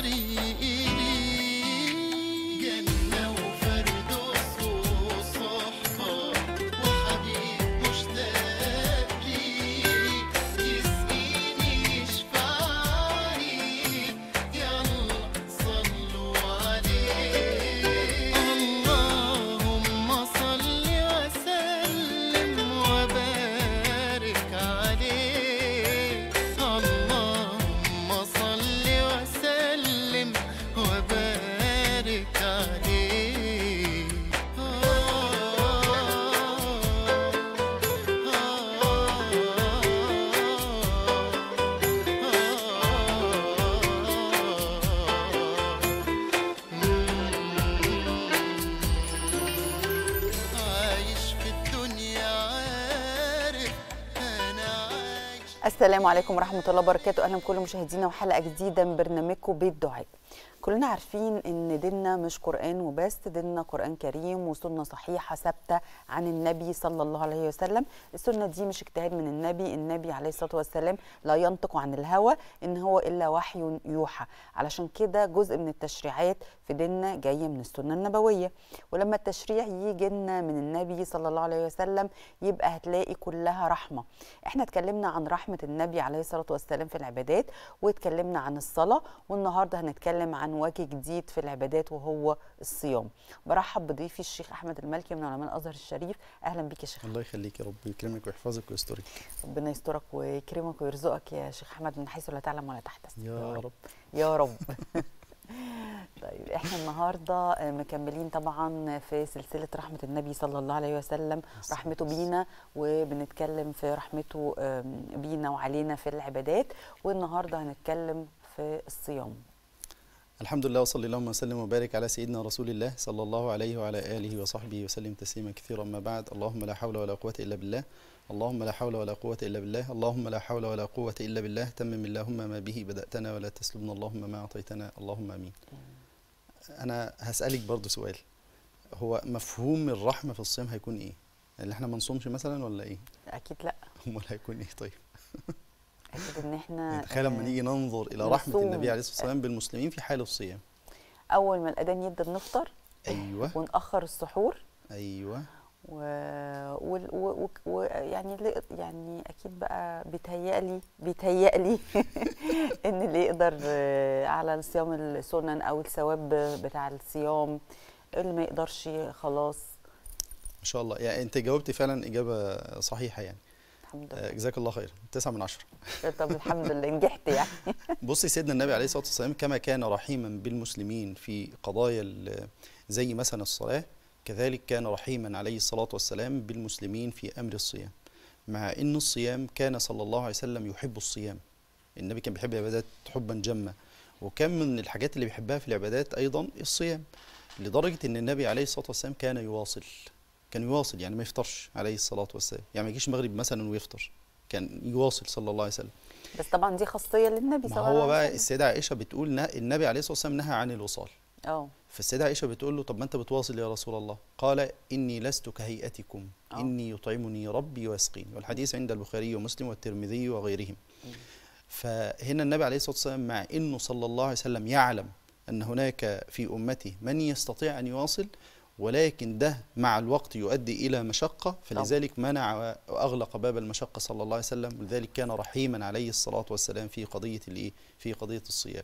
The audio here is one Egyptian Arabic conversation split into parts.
طريقي ليك جنة وفردوس وصحبة وحبيب مشتاق ليك يسقيني يشفعني يلا صلوا عليه اللهم صل وسلم وبارك عليه اللهم صل وسلم وبارك عليه عايش في الدنيا عارف انا عايش السلام عليكم ورحمة الله وبركاته أهلا بكل مشاهدينا وحلقة جديدة من برنامجكم بيت دعاء كلنا عارفين ان ديننا مش قرآن وبس ديننا قرآن كريم وسنة صحيحة ثابتة عن النبي صلى الله عليه وسلم السنة دي مش اجتهاد من النبي النبي عليه الصلاة والسلام لا ينطق عن الهوى ان هو إلا وحي يوحى علشان كده جزء من التشريعات في ديننا جاية من السنة النبوية ولما التشريع يجي لنا من النبي صلى الله عليه وسلم يبقى هتلاقي كلها رحمة احنا اتكلمنا عن رحمة النبي عليه الصلاة والسلام في العبادات واتكلمنا عن الصلاة والنهاردة هنتكلم عن وجه جديد في العبادات وهو الصيام برحب بضيفي الشيخ أحمد المالكي من علماء الأزهر الشريف أهلا بيك يا شيخ الله يخليك يا رب يكرمك ويحفظك ويسترك ربنا يسترك ويكرمك ويرزقك يا شيخ أحمد من حيث لا تعلم ولا تحتسب يا رب يا رب طيب احنا النهارده آه، مكملين طبعا في سلسله رحمه النبي صلى الله عليه وسلم رحمته بينا وبنتكلم في رحمته آم، بينا وعلينا في العبادات والنهارده هنتكلم في الصيام الحمد لله وصلى اللهم وسلم وبارك على سيدنا رسول الله صلى الله عليه وعلى اله وصحبه وسلم تسليما كثيرا ما بعد اللهم لا حول ولا قوه الا بالله اللهم لا حول ولا قوه الا بالله اللهم لا حول ولا قوه الا بالله تمم اللهم ما به بداتنا ولا تسلبنا اللهم ما اعطيتنا اللهم امين انا هسالك برضو سؤال هو مفهوم الرحمه في الصيام هيكون ايه اللي احنا ما نصومش مثلا ولا ايه اكيد لا امال هيكون ايه طيب اكيد ان احنا تخيل لما آه، نيجي ننظر الى رحمه نصوم. النبي عليه الصلاه والسلام بالمسلمين في حال الصيام اول ما الاذان يبدا بنفطر ايوه ونأخر السحور ايوه و... و... و... و... يعني اللي- يعني اكيد بقى بيتهيألي بيتهيألي ان اللي يقدر آه، على صيام السنن او الثواب بتاع الصيام اللي ما يقدرش خلاص ما شاء الله يعني انت جاوبتي فعلا اجابه صحيحه يعني الحمد آه، لله جزاك الله خير تسعة من عشرة طب الحمد لله نجحت يعني بصي سيدنا النبي عليه الصلاه والسلام كما كان رحيما بالمسلمين في قضايا ال- زي مثلا الصلاه كذلك كان رحيما عليه الصلاه والسلام بالمسلمين في امر الصيام مع ان الصيام كان صلى الله عليه وسلم يحب الصيام النبي كان بيحب العبادات حبا جما وكان من الحاجات اللي بيحبها في العبادات ايضا الصيام لدرجه ان النبي عليه الصلاه والسلام كان يواصل كان يواصل يعني ما يفطرش عليه الصلاه والسلام يعني ما يجيش المغرب مثلا ويفطر كان يواصل صلى الله عليه وسلم بس طبعا دي خاصيه للنبي ما صلى الله عليه هو بقى وسلم السيدة عائشة بتقول نه- النبي عليه الصلاة والسلام نهى عن الوصال اه فالسيدة عائشة بتقول له طب ما أنت بتواصل يا رسول الله قال إني لست كهيئتكم آه. إني يطعمني ربي ويسقيني والحديث عند البخاري ومسلم والترمذي وغيرهم فهنا النبي عليه الصلاة والسلام مع أنه صلى الله عليه وسلم يعلم أن هناك في أمته من يستطيع أن يواصل ولكن ده مع الوقت يؤدي إلى مشقة فلذلك منع وأغلق باب المشقة صلى الله عليه وسلم ولذلك كان رحيما عليه الصلاة والسلام في قضية الإيه؟ في قضية الصيام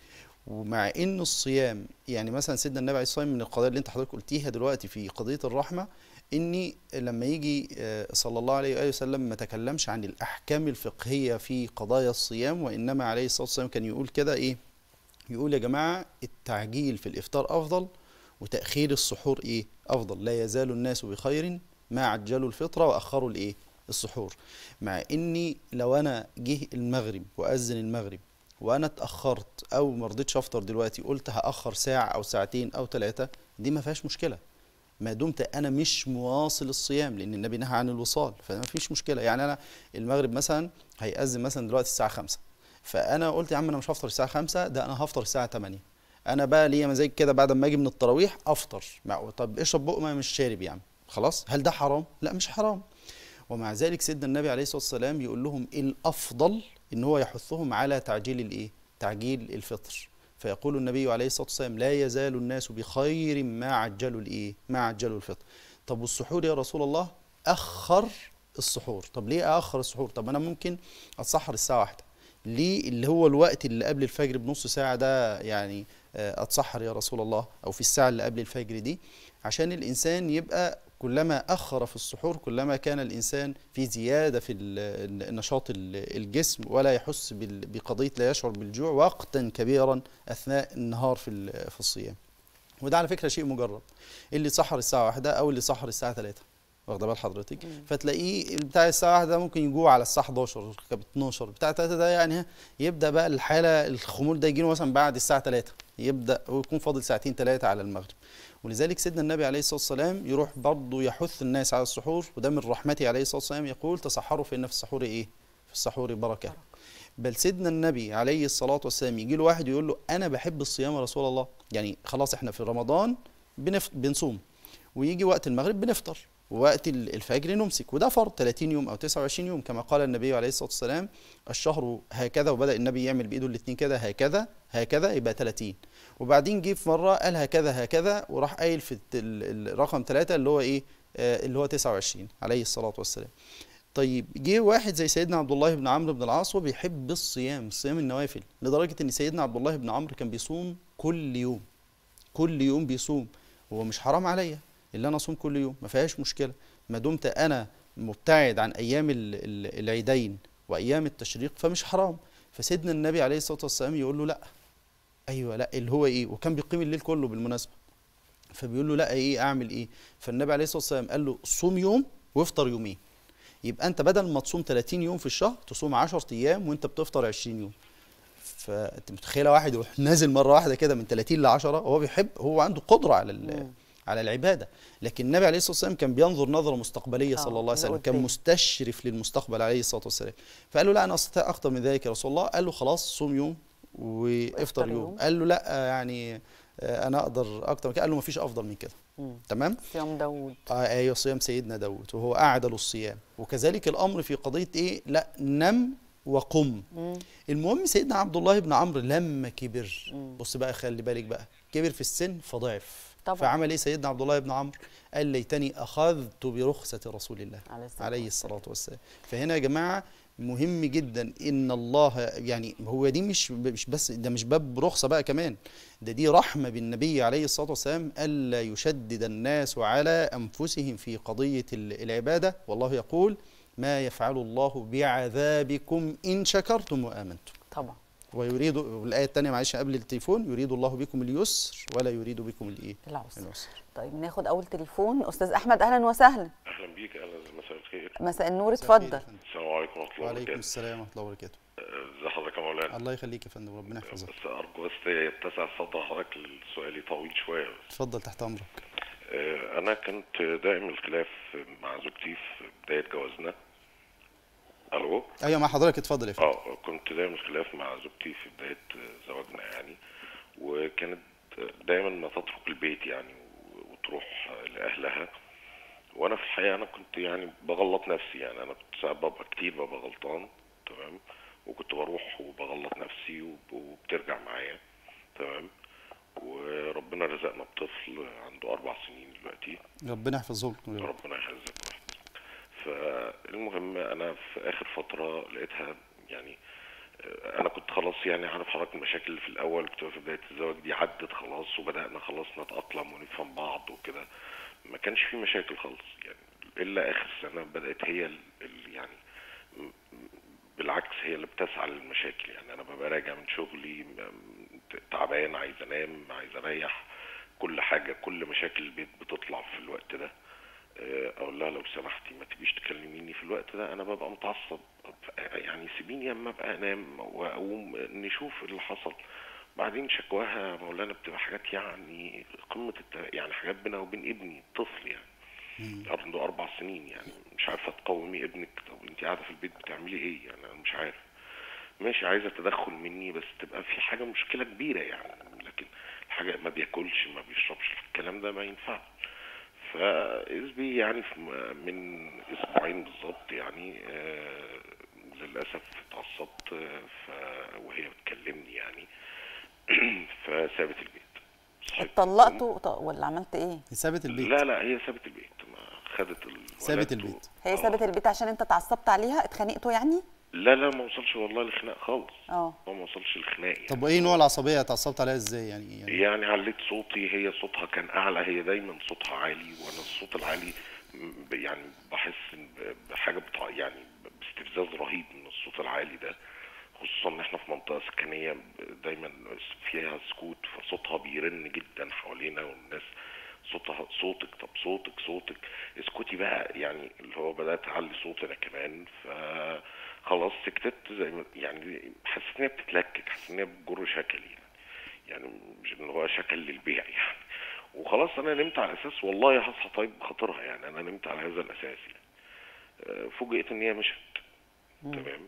ومع ان الصيام يعني مثلا سيدنا النبي عليه الصلاه والسلام من القضايا اللي انت حضرتك قلتيها دلوقتي في قضيه الرحمه اني لما يجي آه، صلى الله عليه واله وسلم ما تكلمش عن الاحكام الفقهيه في قضايا الصيام وانما عليه الصلاه والسلام كان يقول كده ايه يقول يا جماعه التعجيل في الافطار افضل وتاخير السحور ايه افضل لا يزال الناس بخير ما عجلوا الفطره واخروا الايه السحور مع اني لو انا جه المغرب واذن المغرب وانا اتاخرت او ما رضيتش افطر دلوقتي قلت هاخر ساعه او ساعتين او ثلاثه دي ما فيهاش مشكله ما دمت انا مش مواصل الصيام لان النبي نهى عن الوصال فما فيش مشكله يعني انا المغرب مثلا هيأذن مثلا دلوقتي الساعه 5 فانا قلت يا عم انا مش هفطر الساعه 5 ده انا هفطر الساعه 8 انا بقى ليا مزاج كده بعد ما اجي من التراويح افطر مع- طب اشرب بق ما مش شارب يعني خلاص هل ده حرام لا مش حرام ومع ذلك سيدنا النبي عليه الصلاه والسلام يقول لهم الافضل ان هو يحثهم على تعجيل الايه تعجيل الفطر فيقول النبي عليه الصلاه والسلام لا يزال الناس بخير ما عجلوا الايه ما عجلوا الفطر طب والسحور يا رسول الله اخر السحور طب ليه اخر السحور طب انا ممكن اتسحر الساعه واحدة ليه اللي هو الوقت اللي قبل الفجر بنص ساعه ده يعني آه، اتسحر يا رسول الله او في الساعه اللي قبل الفجر دي عشان الانسان يبقى كلما اخر في السحور كلما كان الانسان في زياده في ال- النشاط ال- الجسم ولا يحس بال- بقضيه لا يشعر بالجوع وقتا كبيرا اثناء النهار في ال- في الصيام وده على فكره شيء مجرب اللي سحر الساعه واحدة او اللي سحر الساعه 3 واخده بال حضرتك فتلاقيه بتاع الساعه واحدة ممكن يجوع على الساعه 11 كب 12 بتاع 3 ده يعني يبدا بقى الحاله الخمول ده يجيله مثلا بعد الساعه 3 يبدا ويكون فاضل ساعتين ثلاثه على المغرب ولذلك سيدنا النبي عليه الصلاه والسلام يروح برضه يحث الناس على السحور وده من رحمته عليه الصلاه والسلام يقول تصحروا فان في السحور ايه؟ في السحور بركه بل سيدنا النبي عليه الصلاه والسلام يجي له واحد يقول له انا بحب الصيام يا رسول الله يعني خلاص احنا في رمضان بنف... بنصوم ويجي وقت المغرب بنفطر ووقت ال- الفجر نمسك وده فرض 30 يوم او 29 يوم كما قال النبي عليه الصلاه والسلام الشهر هكذا وبدا النبي يعمل بايده الاثنين كده هكذا هكذا يبقى 30 وبعدين جه في مره قال هكذا هكذا وراح قايل في الت- ال- الرقم ثلاثة اللي هو ايه آه اللي هو 29 عليه الصلاه والسلام طيب جه واحد زي سيدنا عبد الله بن عمرو بن العاص وبيحب الصيام صيام النوافل لدرجه ان سيدنا عبد الله بن عمرو كان بيصوم كل يوم كل يوم بيصوم هو مش حرام عليا اللي انا اصوم كل يوم ما فيهاش مشكله ما دمت انا مبتعد عن ايام ال- ال- العيدين وايام التشريق فمش حرام فسيدنا النبي عليه الصلاه والسلام يقول له لا ايوه لا اللي هو ايه وكان بيقيم الليل كله بالمناسبه فبيقول له لا ايه اعمل ايه فالنبي عليه الصلاه والسلام قال له صوم يوم وافطر يومين يبقى انت بدل ما تصوم 30 يوم في الشهر تصوم 10 ايام وانت بتفطر 20 يوم فانت متخيله واحد يروح نازل مره واحده كده من 30 ل 10 وهو بيحب هو عنده قدره على ال- على العباده لكن النبي عليه الصلاه والسلام كان بينظر نظره مستقبليه آه، صلى الله عليه وسلم لقدام. كان مستشرف للمستقبل عليه الصلاه والسلام فقال له لا انا استطيع اكتر من ذلك يا رسول الله قال له خلاص صوم يوم وافطر وافطر يوم يوم. قال له لا يعني آه، انا اقدر اكتر من كده قال له مفيش افضل من كده مم. تمام صيام داوود آه ايوه صيام سيدنا داود وهو اعدل الصيام وكذلك الامر في قضيه ايه لا نم وقم مم. المهم سيدنا عبد الله بن عمرو لما كبر مم. بص بقى خلي بالك بقى كبر في السن فضعف طبعا. فعمل ايه سيدنا عبد الله بن عمرو قال ليتني اخذت برخصه رسول الله عليه الصلاة عليه الصلاه والسلام فهنا يا جماعه مهم جدا ان الله يعني هو دي مش مش بس ده مش باب رخصه بقى كمان ده دي رحمه بالنبي عليه الصلاه والسلام الا يشدد الناس على انفسهم في قضيه ال- العباده والله يقول ما يفعل الله بعذابكم ان شكرتم وامنتم طبعا ويريد الآية الثانية معلش قبل التليفون يريد الله بكم اليسر ولا يريد بكم الإيه؟ العسر العسر طيب ناخد اول تليفون استاذ احمد اهلا وسهلا اهلا بيك اهلا مساء الخير مساء النور مساء الخير اتفضل يا فندم. السلام عليكم ورحمه الله وعليكم وبركاته السلام ورحمة الله وبركاته آه، ازي حضرتك يا مولانا الله يخليك يا فندم ربنا يحفظك بس ارجو بس يتسع صدر حضرتك لسؤالي طويل شويه اتفضل تحت أمرك آه، انا كنت دائم الخلاف مع زوجتي في بدايه جوازنا الو أيوة مع حضرتك اتفضل يا فندم اه كنت دايما الخلاف مع زوجتي في بدايه زواجنا يعني وكانت دايما ما تترك البيت يعني وتروح لاهلها وانا في الحقيقه انا كنت يعني بغلط نفسي يعني انا كنت ساعات ببقى كتير ببقى غلطان تمام وكنت بروح وبغلط نفسي وب- وبترجع معايا تمام وربنا رزقنا بطفل عنده اربع سنين دلوقتي ربنا يحفظه لكم يا رب. ربنا يحفظك ويحفظك. فالمهم انا في اخر فتره لقيتها يعني آه، انا كنت خلاص يعني عارف حضرتك المشاكل اللي في الاول بتبقى في بدايه الزواج دي عدت خلاص وبدانا خلاص نتاقلم ونفهم بعض وكده ما كانش في مشاكل خالص يعني الا اخر سنه بدات هي ال ال- يعني م- م- بالعكس هي اللي بتسعى للمشاكل يعني انا ببقى راجع من شغلي م- تعبان عايز انام عايز اريح كل حاجه كل مشاكل البيت بتطلع في الوقت ده آه، اقول لها لو سمحتي ما تجيش تكلميني في الوقت ده انا ببقى متعصب يعني سيبيني اما ابقى انام واقوم نشوف اللي حصل بعدين شكواها مولانا بتبقى حاجات يعني قمه الت... يعني حاجات بينها وبين ابني طفل يعني عنده اربع سنين يعني مش عارفه تقومي ابنك طب انت قاعده في البيت بتعملي ايه يعني انا مش عارف ماشي عايزه تدخل مني بس تبقى في حاجه مشكله كبيره يعني لكن الحاجه ما بياكلش ما بيشربش الكلام ده ما ينفعش فإذ بي يعني في م- من اسبوعين بالظبط يعني آه للاسف اتعصبت آه، ف وهي بتكلمني يعني سابت البيت صحيت اتطلقتوا ط- ولا عملت ايه سابت البيت لا لا هي سابت البيت ما خدت الولد سابت و- البيت. هي آه. سابت البيت عشان انت اتعصبت عليها اتخانقتوا يعني لا لا ما وصلش والله لخناق خالص اه هو ما وصلش لخناق يعني. طب وايه نوع العصبيه اتعصبت عليها ازاي يعني, يعني يعني عليت صوتي هي صوتها كان اعلى هي دايما صوتها عالي وانا الصوت العالي م- يعني بحس إن ب- بحاجه بتاع يعني باستفزاز رهيب من الصوت العالي ده خصوصا ان احنا في منطقه سكنيه دايما فيها سكوت فصوتها بيرن جدا حوالينا والناس صوتها صوتك طب صوتك صوتك اسكتي بقى يعني اللي هو بدات اعلي صوتي انا كمان فخلاص سكتت زي ما يعني حسيت ان هي بتتلكك حسيت ان هي بتجر شكلي يعني يعني مش ان هو شكل للبيع يعني وخلاص انا نمت على اساس والله هصحى طيب بخاطرها يعني انا نمت على هذا الاساس يعني آه، فوجئت ان هي مشت تمام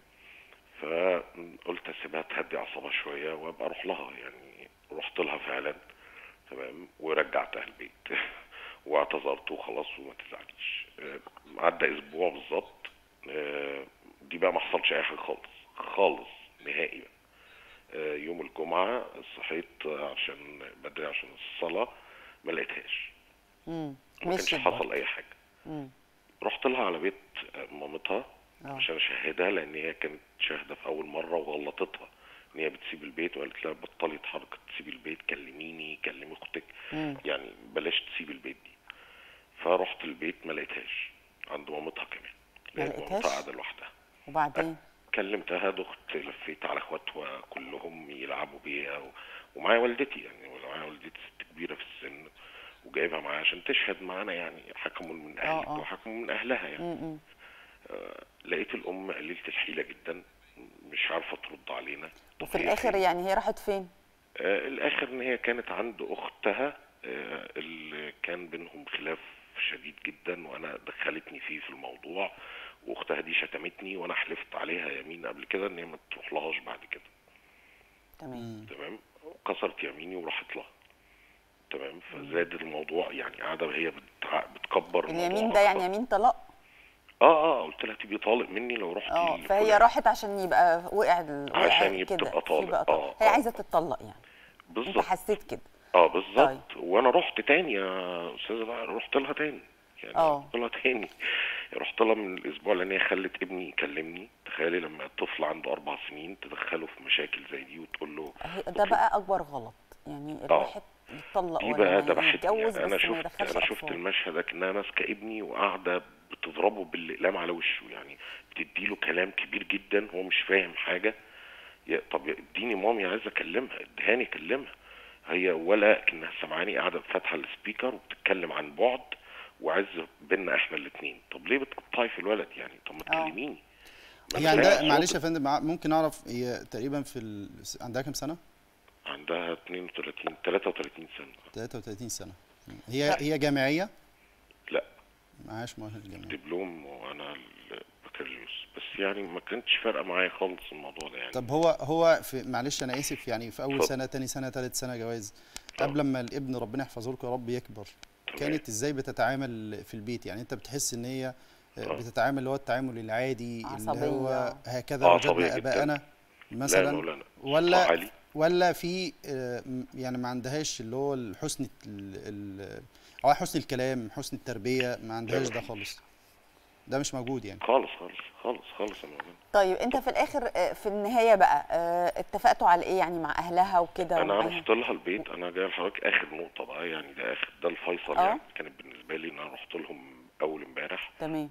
فقلت اسيبها تهدي اعصابها شويه وابقى اروح لها يعني رحت لها فعلا تمام ورجعتها البيت واعتذرت وخلاص وما تزعليش آه، عدى اسبوع بالظبط آه، دي بقى ما حصلش اي حاجه خالص خالص نهائي بقى آه، يوم الجمعة صحيت عشان بدري عشان الصلاة ما لقيتهاش امم ما كانش مشيت حصل برضه. أي حاجة مم. رحت لها على بيت مامتها آه. عشان أشهدها لأن هي كانت شاهدة في أول مرة وغلطتها إن هي بتسيب البيت وقالت لها بطلي حركة تسيبي البيت كلميني كلمي أختك مم. يعني بلاش تسيبي البيت دي فرحت البيت ما لقيتهاش عند مامتها كمان ما لقيت لقيتهاش؟ مامتها قاعدة لوحدها وبعدين كلمتها دخت لفيت على اخواتها كلهم يلعبوا بيها و... ومعايا والدتي يعني ومعايا والدتي ست كبيره في السن وجايبها معايا عشان تشهد معانا يعني حكموا من اهلك آه. وحكموا من اهلها يعني امم آه لقيت الام قليله الحيله جدا مش عارفه ترد علينا طب وفي هي الاخر فين؟ يعني هي راحت فين آه الاخر ان هي كانت عند اختها آه اللي كان بينهم خلاف شديد جدا وانا دخلتني فيه في الموضوع واختها دي شتمتني وانا حلفت عليها يمين قبل كده ان هي ما تروح لهاش بعد كده تمام تمام كسرت يميني وراحت لها تمام فزاد الموضوع يعني قاعده هي بتع... بتكبر الموضوع اليمين ده يعني أكتر. يمين طلاق اه اه قلت لها تبقي طالق مني لو رحت اه لفلان. فهي راحت عشان يبقى وقع ال- وقع عشان كده تبقى في طالق. بقى آه، هي آه. عايزه تتطلق يعني انت بالظبط حسيت كده اه بالظبط وانا رحت تاني يا استاذه بقى رحت لها تاني يعني آه. رحت لها تاني رحت لها من الاسبوع لان هي خلت ابني يكلمني تخيلي لما الطفل عنده اربع سنين تدخله في مشاكل زي دي وتقول له هي- ده بقى اكبر غلط يعني الواحد يتطلق دي ولا بقى ما ذبحتني يتجوز يعني انا بس ما شفت يدخلش انا شفت أطفال. المشهد ده كانها ماسكه ابني وقاعده بتضربه بالاقلام على وشه يعني بتديله كلام كبير جدا هو مش فاهم حاجه يا طب اديني مامي عايز اكلمها ادهاني اكلمها هي ولا كانها سامعاني قاعده فاتحه السبيكر وبتتكلم عن بعد وعز بينا احنا الاثنين طب ليه بتقطعي في الولد يعني طب ما آه. تكلميني ما هي أنا عندها سامع معلش يا صوتك. فندم مع- ممكن اعرف هي تقريبا في ال... عندها كام سنه عندها 32 33 سنه 33 سنه هي هي جامعيه لا معهاش مؤهل جامعي دبلوم وانا البكالوريوس بس يعني ما كانتش فارقه معايا خالص الموضوع ده يعني طب هو هو في معلش انا اسف يعني في اول اتفضل. سنه تاني سنه تالت سنه جواز آه. قبل ما الابن ربنا يحفظه لكم يا رب يكبر تمام. كانت ازاي بتتعامل في البيت يعني انت بتحس ان هي آه. بتتعامل اللي هو التعامل العادي اللي هو عصبية. هكذا آه، وجدنا طبيعي جداً. اباءنا مثلا مولانا. ولا صوتها عالي. ولا في آه، م- يعني ما عندهاش اللي هو الحسن ال- ال- او حسن الكلام حسن التربيه ما عندهاش ده خالص ده مش موجود يعني خالص خالص خالص خالص يا مولانا طيب انت في الاخر آه، في النهايه بقى آه، اتفقتوا على ايه يعني مع اهلها وكده انا ومعاها؟ رحت لها البيت انا جاي لحضرتك اخر نقطه بقى يعني ده اخر ده الفيصل آه. يعني كانت بالنسبه لي ان انا رحت لهم اول امبارح تمام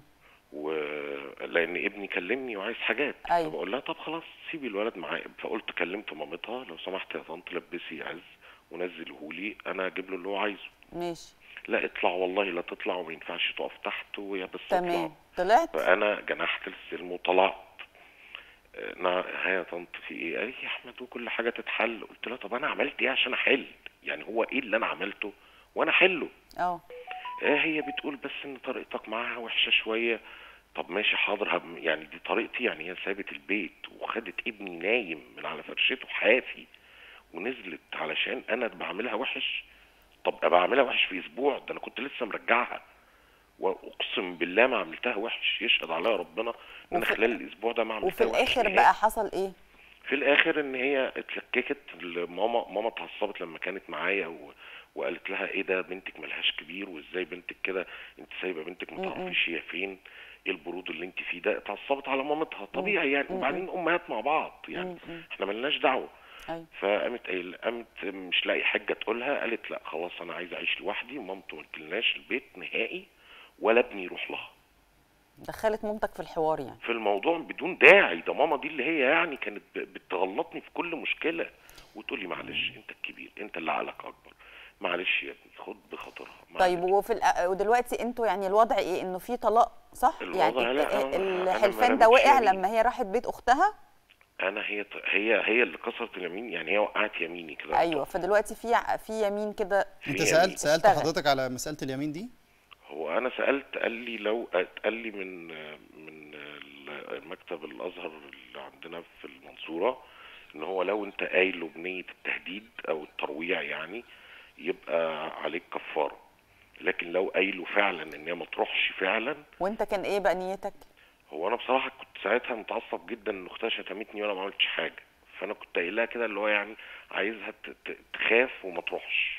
ولان ابني كلمني وعايز حاجات أيوة. فبقول لها طب خلاص سيبي الولد معايا فقلت كلمت مامتها لو سمحت يا طنط لبسي عز ونزلهولي انا اجيب له اللي هو عايزه ماشي لا اطلع والله لا تطلع وما ينفعش تقف تحت ويا بس اطلع تمام طلعت فانا جنحت السلم وطلعت آه، نا ها يا طنط في ايه؟ قالت يا احمد وكل حاجه تتحل قلت لها طب انا عملت ايه عشان احل؟ يعني هو ايه اللي انا عملته وانا احله؟ اه آه هي بتقول بس ان طريقتك معاها وحشه شويه طب ماشي حاضر هب- يعني دي طريقتي يعني هي سابت البيت وخدت ابني نايم من على فرشته حافي ونزلت علشان انا بعملها وحش طب ابقى بعملها وحش في اسبوع ده انا كنت لسه مرجعها واقسم بالله ما عملتها وحش يشهد عليا ربنا ان انا وفي- خلال الاسبوع ده ما عملتها وفي وحش الاخر نهائي. بقى حصل ايه في الاخر ان هي اتلككت ماما ماما اتعصبت لما كانت معايا و... وقالت لها ايه ده بنتك ملهاش كبير وازاي بنتك كده انت سايبه بنتك ما تعرفيش هي فين ايه البرود اللي انت فيه ده اتعصبت على مامتها طبيعي يعني وبعدين امهات مع بعض يعني احنا ملناش دعوه أيوة. فقامت قايل قامت مش لاقي حاجه تقولها قالت لا خلاص انا عايزه اعيش لوحدي ومامته ما تجيلناش البيت نهائي ولا ابني يروح لها دخلت مامتك في الحوار يعني في الموضوع بدون داعي ده ماما دي اللي هي يعني كانت ب- بتغلطني في كل مشكله وتقول لي معلش انت الكبير انت اللي عقلك اكبر معلش يا ابني خد بخاطرها طيب معلش. وفي الأ- ودلوقتي انتوا يعني الوضع ايه انه في طلاق صح الوضع يعني لا، الت- أنا- أنا ما الحلفان ده رميتش وقع يمين. لما هي راحت بيت اختها انا هي هي هي اللي كسرت اليمين يعني هي وقعت يميني كده ايوه فدلوقتي في ع- في يمين كده انت في سالت يمين. سالت اشتغل. حضرتك على مساله اليمين دي هو انا سالت قال لي لو قال لي من من المكتب الازهر اللي عندنا في المنصوره ان هو لو انت قايله بنيه التهديد او الترويع يعني يبقى عليك كفاره لكن لو قايله فعلا ان هي ما تروحش فعلا وانت كان ايه بقى نيتك هو انا بصراحه كنت ساعتها متعصب جدا ان اختها شتمتني وانا ما عملتش حاجه فانا كنت قايل لها كده اللي هو يعني عايزها ت- ت- تخاف وما تروحش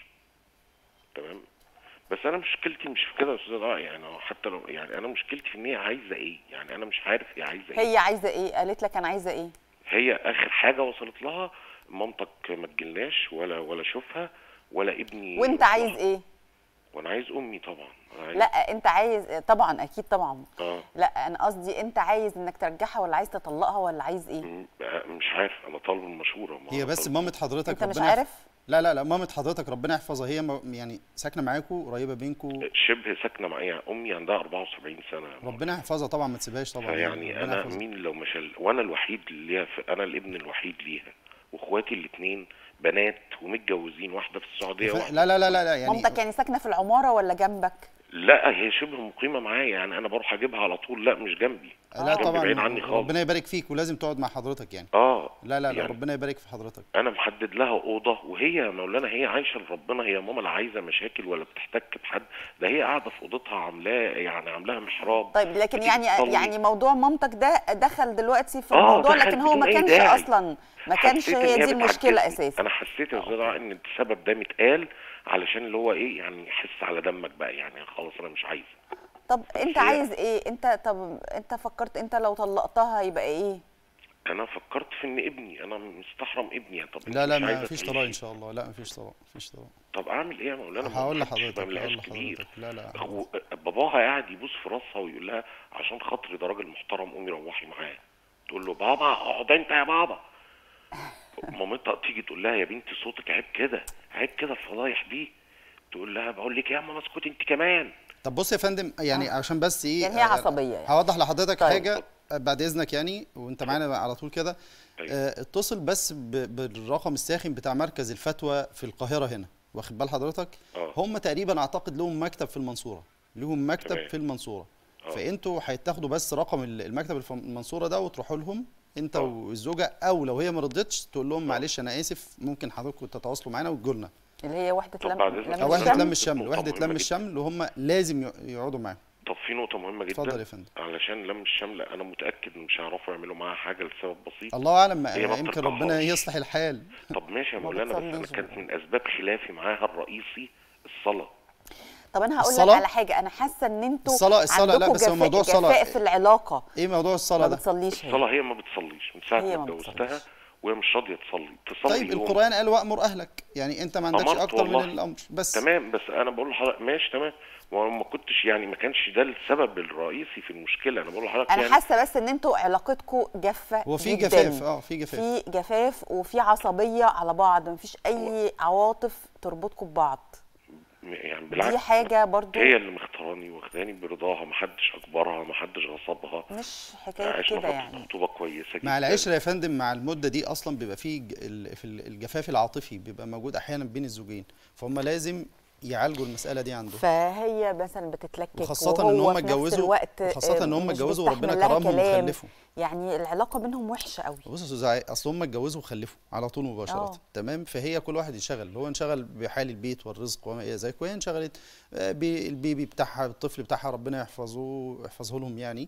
تمام بس انا مشكلتي مش في كده يا استاذ ضاء يعني هو حتى لو يعني انا مشكلتي في ان هي عايزه ايه يعني انا مش عارف هي عايزه ايه هي عايزه ايه قالت لك انا عايزه ايه هي اخر حاجه وصلت لها مامتك ما تجيلناش ولا ولا اشوفها ولا ابني وانت يروح عايز لها. ايه وانا عايز امي طبعا أنا عايز لا انت عايز طبعا اكيد طبعا اه لا انا قصدي انت عايز انك ترجعها ولا عايز تطلقها ولا عايز ايه م- مش عارف انا طالب المشوره ما هي أنا بس طالب- مامة حضرتك انت مش ربنا يح- عارف لا لا لا مامة حضرتك ربنا يحفظها هي م- يعني ساكنه معاكوا قريبه بينكوا شبه ساكنه معايا امي عندها 74 سنه ربنا يحفظها طبعا ما تسيبهاش طبعا فيعني ربنا انا يحفظها. مين لو مش ال- وانا الوحيد ليها في انا الابن الوحيد ليها واخواتي الاثنين بنات ومتجوزين واحده في السعوديه ف- واحده لا لا لا لا لا يعني مامتك يعني ساكنه في العماره ولا جنبك لا هي شبه مقيمه معايا يعني انا بروح اجيبها على طول لا مش جنبي لا جنبي طبعا بعيد عني خالص ربنا يبارك فيك ولازم تقعد مع حضرتك يعني اه لا لا لا يعني ربنا يبارك في حضرتك انا محدد لها اوضه وهي يا مولانا هي عايشه لربنا هي ماما لا عايزه مشاكل ولا بتحتك بحد ده هي قاعده في اوضتها عاملاه يعني عاملاها محراب طيب لكن بتيجي يعني تصلي. يعني موضوع مامتك ده دخل دلوقتي في آه، الموضوع دخل لكن هو ما بدون أي كانش داعي. اصلا ما كانش حسيت إن هي دي بتعجزني. المشكله اساسا انا حسيت يا استاذ علاء ان السبب ده متقال علشان اللي هو ايه يعني حس على دمك بقى يعني خلاص انا مش عايز طب انت هي- عايز ايه انت طب انت فكرت انت لو طلقتها يبقى ايه انا فكرت في ان ابني انا مستحرم ابني يعني طب أنت لا لا مش ما عايزة فيش تعيشي؟ طلاق ان شاء الله لا ما فيش طلاق ما فيش طلاق طب اعمل ايه يا مولانا ما هقول حدش لحضرتك، ما يملهاش هقول كبير لحضرتك. لا، لا، أخو- باباها قاعد يبوس في راسها ويقول لها عشان خاطري ده راجل محترم قومي روحي معاه تقول له بابا اقعد انت يا بابا مامتها تيجي تقول لها يا بنتي صوتك عيب كده عيب كده الفضايح دي تقول لها بقول لك يا ماما اسكتي انت كمان طب بص يا فندم يعني عشان بس ايه يعني هي آه، عصبية يعني. هوضح لحضرتك طيب. حاجه آه، بعد اذنك يعني وانت معانا على طول كده أيوة. آه، اتصل بس ب- بالرقم الساخن بتاع مركز الفتوى في القاهره هنا واخد بال حضرتك آه. هم تقريبا اعتقد لهم مكتب في المنصوره لهم مكتب تمام. في المنصوره آه. فانتوا هيتاخدوا بس رقم ال- المكتب في المنصوره ده وتروحوا لهم انت آه. والزوجه او لو هي ما رضتش تقول لهم معلش انا اسف ممكن حضراتكم تتواصلوا معانا وتجوا لنا اللي هي وحده طب لم بعد إذنك لم او مش وحده الشمل؟ لم الشمل نقطة وحده مهمة لم جدا. الشمل وهم لازم ي- يقعدوا معاهم طب في نقطة مهمة جدا اتفضل يا فندم. علشان لم الشمل أنا متأكد إن مش هيعرفوا يعملوا معاها حاجة لسبب بسيط الله اعلم هي ما يمكن ربنا بترضاهاش. يصلح الحال طب ماشي يا ما مولانا بس أنا بتصليش كانت ولا من أسباب خلافي معاها الرئيسي الصلاة طب انا هقول لك الصلاة؟ على حاجه انا حاسه ان انتوا الصلاة- الصلاة، لا، عندكوا بس هو جفاء- موضوع الصلاة- جفاء في العلاقه ايه موضوع ما الصلاه ده بتصليش هي الصلاة هي ما بتصليش من ساعة هي ما ما اتجوزتها بتصليش. وهي مش راضية تصلي تصلي طيب يوم. القران قال وامر اهلك يعني انت ما عندكش أمرت اكتر من والله. الامر بس تمام بس انا بقول لحضرتك ماشي تمام وما كنتش يعني ما كانش ده السبب الرئيسي في المشكله انا بقول لحضرتك انا يعني حاسه بس ان انتوا علاقتكم جافه هو في جداً. جفاف اه في جفاف في جفاف وفي عصبيه على بعض مفيش اي عواطف تربطكم ببعض يعني بالعكس دي حاجه برضو هي اللي مختاراني واخداني برضاها ما حدش اجبرها ما حدش غصبها مش حكايه عشنا كده فتره يعني خطوبه كويسه جدا مع العشره يا فندم مع المده دي اصلا بيبقى في ج- ال- في ال- الجفاف العاطفي بيبقى موجود احيانا بين الزوجين فهم لازم يعالجوا المساله دي عندهم فهي مثلا بتتلكك وخاصة إن وهو هم في نفس اتجوزوا- الوقت وخاصة إن آه، هم مش اتجوزوا وربنا بيستحمل لها كرمهم كلام. وخلفوا. يعني العلاقه بينهم وحشه قوي بص يا استاذ عاي- اصل هم اتجوزوا وخلفوا على طول مباشره آه. تمام فهي كل واحد ينشغل هو انشغل بحال البيت والرزق وما الى ذلك وهي انشغلت آه، بالبيبي بتاعها الطفل بتاعها ربنا يحفظه يحفظه لهم يعني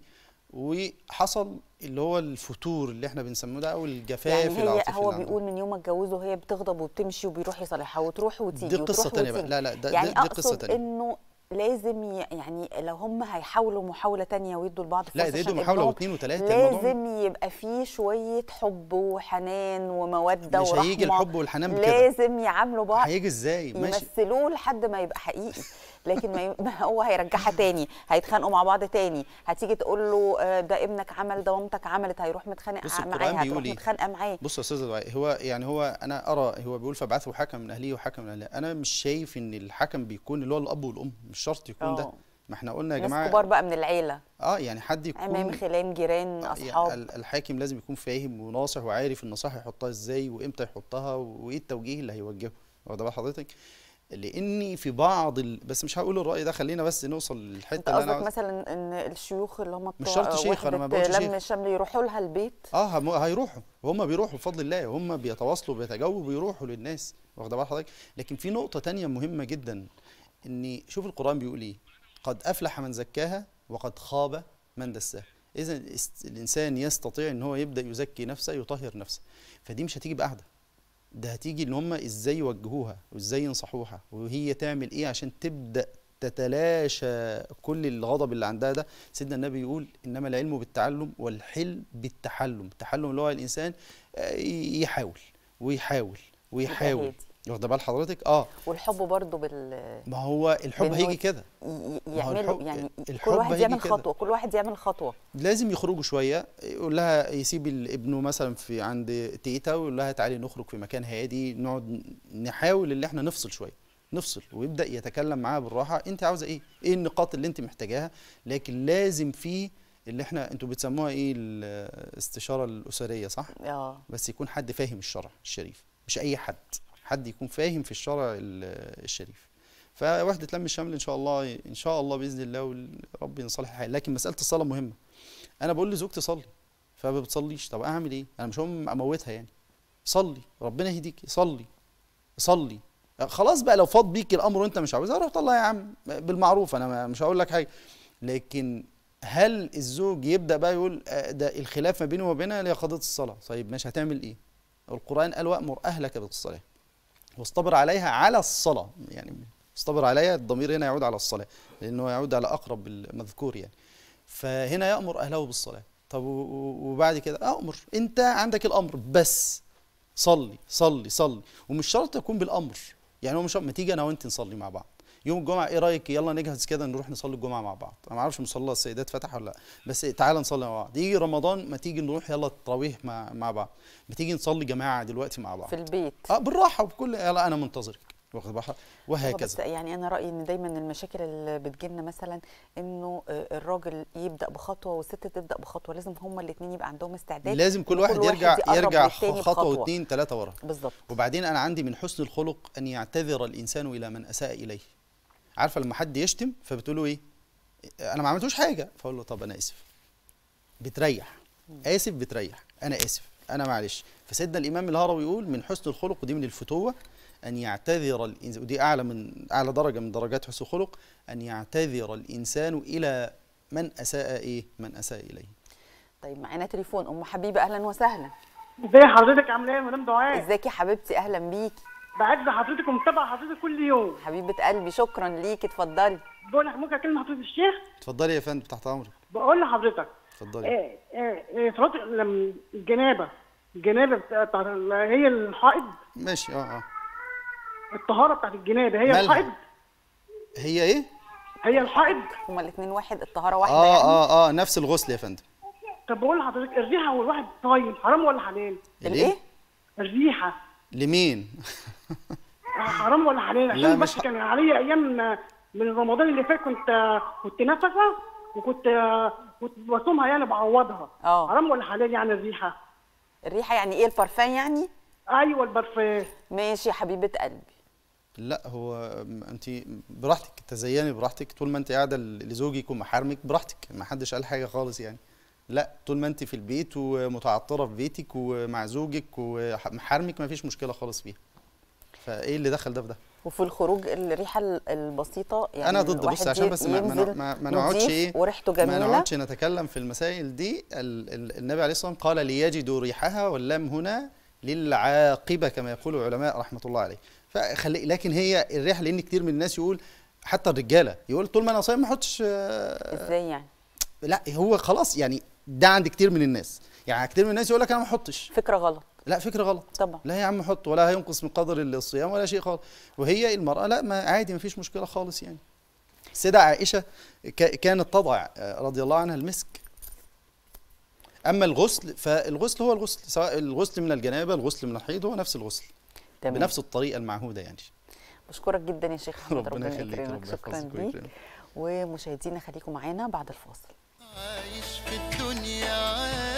وحصل اللي هو الفتور اللي احنا بنسميه ده او الجفاف يعني هي العاطفي هو اللي عندهم. بيقول من يوم ما اتجوزوا هي بتغضب وبتمشي وبيروح يصالحها وتروح وتيجي دي قصة وتروح تانية بقى. وتيجي. لا، لا، ده- يعني دي- دي قصة اقصد تانية. انه لازم ي- يعني لو هم هيحاولوا محاوله تانية ويدوا لبعض فرصه لا ده يدوا عشان محاولة ابنهم، واثنين وثلاثة الموضوع لازم يبقى فيه شويه حب وحنان وموده مش ورحمه هيجي الحب والحنان بكده. لازم يعاملوا بعض هيجي ازاي ماشي يمثلوه لحد ما يبقى حقيقي لكن ما, ي... ما هو هيرجعها تاني هيتخانقوا مع بعض تاني هتيجي تقول له آه، ده ابنك عمل ده مامتك عملت هيروح متخانق بص ع- القرآن معاها بيقول هتروح إيه؟ متخانقه معاه بص يا استاذ دعاء هو يعني هو انا ارى هو بيقول فابعثوا حكم من اهله وحكم من اهلها انا مش شايف ان الحكم بيكون اللي هو الاب والام مش شرط يكون ده آه. ما احنا قلنا يا ناس جماعه كبار بقى من العيله اه يعني حد يكون عمام خلان جيران آه، يعني اصحاب ال- الحاكم لازم يكون فاهم وناصح وعارف النصائح يحطها ازاي وامتى يحطها وايه التوجيه اللي هيوجهه واخد بال حضرتك لاني في بعض ال... بس مش هقول الراي ده خلينا بس نوصل انت للحته اللي انا قصدك عاوز- مثلا ان الشيوخ اللي هم مش بتوع شرط شيخ، أنا ما وحدة بقولش لم شيخ. الشمل يروحوا لها البيت اه هم- هيروحوا وهم بيروحوا بفضل الله هم بيتواصلوا بيتجاوبوا بيروحوا للناس واخد بال حضرتك لكن في نقطه تانية مهمه جدا ان شوف القران بيقول ايه قد افلح من زكاها وقد خاب من دساها اذا است- الانسان يستطيع ان هو يبدا يزكي نفسه يطهر نفسه فدي مش هتيجي بقعده ده هتيجي ان هم ازاي يوجهوها وازاي ينصحوها وهي تعمل ايه عشان تبدا تتلاشى كل الغضب اللي عندها ده سيدنا النبي يقول انما العلم بالتعلم والحلم بالتحلم التحلم اللي هو الانسان آه، يحاول ويحاول ويحاول هادي. واخد بال حضرتك اه والحب برضو بال ما هو الحب بإنه هيجي كده ي- ما هو يعملوا الحب- يعني كل الحب واحد هيجي يعمل كده. خطوه كل واحد يعمل خطوه لازم يخرجوا شويه يقول لها يسيب ال- ابنه مثلا في عند تيتا ويقول لها تعالي نخرج في مكان هادي نقعد نحاول ان احنا نفصل شويه نفصل ويبدا يتكلم معاها بالراحه انت عاوزه ايه ايه النقاط اللي انت محتاجاها لكن لازم في اللي احنا انتوا بتسموها ايه الاستشاره الاسريه صح اه بس يكون حد فاهم الشرع الشريف مش اي حد حد يكون فاهم في الشرع ال- الشريف فوحدة لم الشمل ان شاء الله ان شاء الله باذن الله ورب يصلح الحال لكن مساله الصلاه مهمه انا بقول لزوجتي صلي فما بتصليش طب اعمل ايه انا مش هم اموتها يعني صلي ربنا يهديك صلي صلي خلاص بقى لو فاض بيك الامر وانت مش عاوزها روح طلع يا عم بالمعروف انا ما- مش هقول لك حاجه لكن هل الزوج يبدا بقى يقول آه، ده الخلاف ما بيني وبينها اللي هي قضيه الصلاه طيب ماشي هتعمل ايه القران قال وامر اهلك بالصلاه واصطبر عليها على الصلاه يعني اصطبر عليها الضمير هنا يعود على الصلاه لانه يعود على اقرب المذكور يعني فهنا يامر اهله بالصلاه طب و- و- وبعد كده امر انت عندك الامر بس صلي صلي صلي ومش شرط تكون بالامر يعني هو مش شرط ما تيجي انا وانت نصلي مع بعض يوم الجمعه ايه رايك يلا نجهز كده نروح نصلي الجمعه مع بعض انا ما اعرفش مصلى السيدات فتح ولا لا بس تعال نصلي مع بعض يجي رمضان ما تيجي نروح يلا التراويح مع مع بعض ما تيجي نصلي جماعه دلوقتي مع بعض في البيت اه بالراحه وبكل يلا انا منتظرك واخد بالك هو بس وهكذا يعني انا رايي ان دايما المشاكل اللي بتجيلنا مثلا انه آه، الراجل يبدا بخطوه والست تبدا بخطوه لازم هما الاثنين يبقى عندهم استعداد لازم كل إن واحد يرجع يقرب يرجع للتاني خطوه بخطوة. واثنين ثلاثه ورا بالظبط وبعدين انا عندي من حسن الخلق ان يعتذر الانسان الى من اساء اليه عارفه لما حد يشتم فبتقول له ايه انا ما عملتوش حاجه فاقول له طب انا اسف بتريح اسف بتريح انا اسف انا معلش فسيدنا الامام الهروي يقول من حسن الخلق ودي من الفتوه ان يعتذر الانسان ودي اعلى من اعلى درجه من درجات حسن الخلق ان يعتذر الانسان الى من اساء ايه من اساء اليه طيب معانا تليفون ام حبيبه اهلا وسهلا ازي حضرتك عامله ايه يا مدام دعاء ازيك يا حبيبتي اهلا بيكي بعز حضرتك ومتابعه حضرتك كل يوم حبيبه قلبي شكرا ليكي اتفضلي بقول لك ممكن اكلم حضرتك الشيخ اتفضلي يا فندم تحت امرك بقول لحضرتك اتفضلي إيه إيه إيه صلاه لما الجنابه الجنابه بتاعت ال- هي الحائض ماشي اه اه الطهاره بتاعت الجنابه هي مالها؟ الحائض هي ايه هي الحائض هما الاثنين واحد الطهاره واحده اه يعني اه اه نفس الغسل يا فندم طب بقول لحضرتك الريحه والواحد صايم حرام ولا حلال؟ الايه الريحه لمين حرام ولا حلال لا، عشان مش بس ح- كان عليا ايام من رمضان اللي فات كنت كنت نفسه وكنت كنت بصومها يعني بعوضها اه. حرام ولا حلال يعني الريحه الريحه يعني ايه البارفان يعني ايوه البرفان ماشي يا حبيبه قلبي لا هو م- انت براحتك تزيني براحتك طول ما انت قاعده ل- لزوجك ومحارمك براحتك ما حدش قال حاجه خالص يعني لا طول ما انت في البيت ومتعطره في بيتك ومع زوجك ومحارمك ما فيش مشكله خالص فيها فايه اللي دخل ده في ده وفي الخروج الريحه ال- البسيطه يعني انا ضد بص الواحد عشان ي- بس ما, ما, ينزل ما, ما نقعدش نضيف ايه وريحته ما جميله نقعدش نتكلم في المسائل دي ال ال النبي عليه الصلاه والسلام قال ليجدوا ريحها واللام هنا للعاقبه كما يقول العلماء رحمه الله عليه فخلي لكن هي الريحه لان كتير من الناس يقول حتى الرجاله يقول طول ما انا صايم ما احطش آه، ازاي يعني لا هو خلاص يعني ده عند كتير من الناس يعني كتير من الناس يقول لك انا ما احطش فكره غلط لا فكره غلط طبعا لا يا عم حط ولا هينقص من قدر الصيام ولا شيء خالص وهي المرأة لا ما عادي ما فيش مشكلة خالص يعني السيدة عائشة ك- كانت تضع آه، رضي الله عنها المسك أما الغسل فالغسل هو الغسل سواء الغسل من الجنابة الغسل من الحيض هو نفس الغسل تمام بنفس الطريقة المعهودة يعني بشكرك جدا يا شيخ احمد ربنا ربنا يخليك يكرمك ربنا شكرا يحفظك ليك ويكرمك. ومشاهدينا خليكم معانا بعد الفاصل عايش في الدنيا عارف